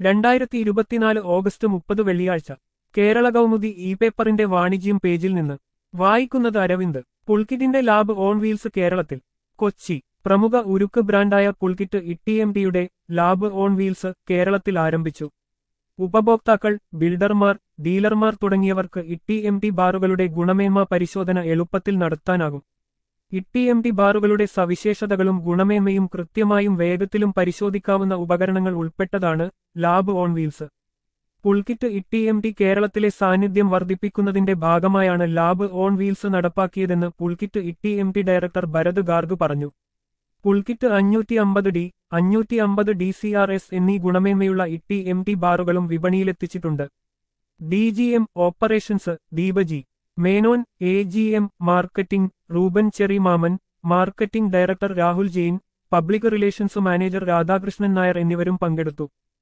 രണ്ടായിരത്തി ഇരുപത്തിനാല് ഓഗസ്റ്റ് മുപ്പത് വെള്ളിയാഴ്ച കേരള കൗമുദി ഇ പേപ്പറിന്റെ വാണിജ്യം പേജിൽ നിന്ന് വായിക്കുന്നത് അരവിന്ദ് പുൾക്കിറ്റിന്റെ ലാബ് ഓൺ വീൽസ് കേരളത്തിൽ കൊച്ചി പ്രമുഖ ഉരുക്ക് ബ്രാൻഡായ പുൾക്കിറ്റ് ഇട്ടിഎംടിയുടെ ലാബ് ഓൺ വീൽസ് കേരളത്തിൽ ആരംഭിച്ചു ഉപഭോക്താക്കൾ ബിൽഡർമാർ ഡീലർമാർ തുടങ്ങിയവർക്ക് ഇട്ടിഎംടി ബാറുകളുടെ ഗുണമേന്മ പരിശോധന എളുപ്പത്തിൽ നടത്താനാകും ഇട്ടിഎംടി ബാറുകളുടെ സവിശേഷതകളും ഗുണമേന്മയും കൃത്യമായും വേഗത്തിലും പരിശോധിക്കാവുന്ന ഉപകരണങ്ങൾ ഉൾപ്പെട്ടതാണ് lab on wheels Pulkit TMT കേരളത്തിലെ സാന്നിധ്യം വർദ്ധിപ്പിക്കുന്നതിന്റെ ഭാഗമായാണ് ലാബ് ഓൺ വീൽസ് നടപ്പാക്കിയതെന്ന് പുൾക്കിറ്റ് ഇട്ടിഎംടി ഡയറക്ടർ ഭരത് ഗാർഗ് പറഞ്ഞു പുൾക്കിറ്റ് അഞ്ഞൂറ്റി അമ്പത് ഡി അഞ്ഞൂറ്റി അമ്പത് ഡി സി ആർ എസ് എന്നീ ഗുണമേന്മയുള്ള ഇട്ടി എം ടി ബാറുകളും വിപണിയിലെത്തിച്ചിട്ടുണ്ട് D G M operations Deepaji Menon A G M marketing Reuben Cherry Mammen marketing director Rahul Jain public relations manager Radhakrishnan Nair എന്നിവരും പങ്കെടുത്തു